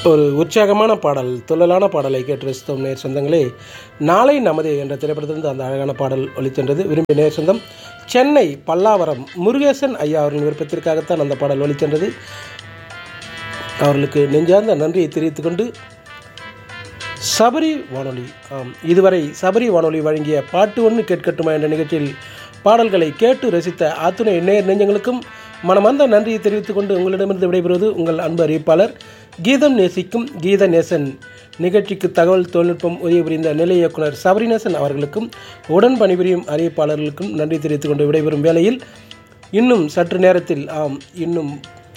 ஒரு உற்சாகமான பாடல் துள்ளலான பாடலை கேட்டு ரசித்தோம் நேர் சொந்தங்களே நாளை நமது என்ற திரைப்படத்திலிருந்து அந்த அழகான பாடல் ஒலிச்சென்றது விரும்பிய நேர் சொந்தம் சென்னை பல்லாவரம் முருகேசன் ஐயா அவர்களின் விருப்பத்திற்காகத்தான் அந்த பாடல் ஒலிச்சென்றது அவர்களுக்கு நெஞ்சார்ந்த நன்றியை தெரிவித்துக் கொண்டு சபரி வானொலி ஆம் இதுவரை சபரி வானொலி வழங்கிய பாட்டு ஒன்று கேட்கட்டுமா என்ற நிகழ்ச்சியில் பாடல்களை கேட்டு ரசித்த அத்துணை நேர் நெஞ்சங்களுக்கும் மனமார்ந்த நன்றியை தெரிவித்துக் கொண்டு உங்களிடமிருந்து விடைபெறுவது உங்கள் அன்பு அறிவிப்பாளர் கீதம் நேசிக்கும் கீத நேசன் நிகழ்ச்சிக்கு தகவல் தொழில்நுட்பம் உதவி புரிந்த நிலை இயக்குனர் சபரிநேசன் அவர்களுக்கும் உடன் பணிபுரியும் அறிவிப்பாளர்களுக்கும் நன்றி தெரிவித்துக் கொண்டு விடைபெறும் வேளையில் இன்னும் சற்று நேரத்தில் ஆம் இன்னும்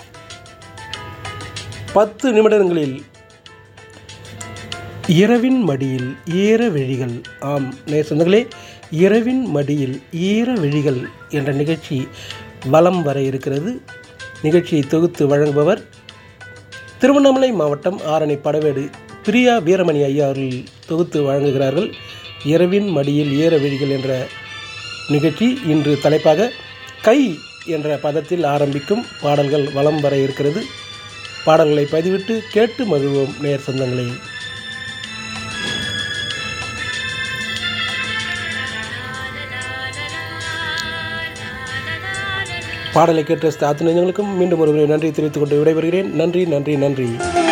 பத்து நிமிடங்களில் இரவின் மடியில் ஈர விழிகள் ஆம் நேர் சொந்தங்களே இரவின் மடியில் ஈர விழிகள் என்ற நிகழ்ச்சி வலம் வர இருக்கிறது நிகழ்ச்சியை தொகுத்து வழங்குபவர் திருவண்ணாமலை மாவட்டம் ஆரணி படவேடு பிரியா வீரமணி ஐயா அவர்கள் தொகுத்து வழங்குகிறார்கள் இரவின் மடியில் ஈர விழிகள் என்ற நிகழ்ச்சி இன்று தலைப்பாக கை என்ற பதத்தில் ஆரம்பிக்கும் பாடல்கள் வலம் வர இருக்கிறது பாடல்களை பதிவிட்டு கேட்டு மகிழ்வோம் நேர் சொந்தங்களே பாடலை கேட்டு ரசித்த அத்துணை நெஞ்சங்களுக்கும் மீண்டும் ஒரு நன்றி தெரிவித்துக் கொண்டு விடைபெறுகிறேன் நன்றி நன்றி நன்றி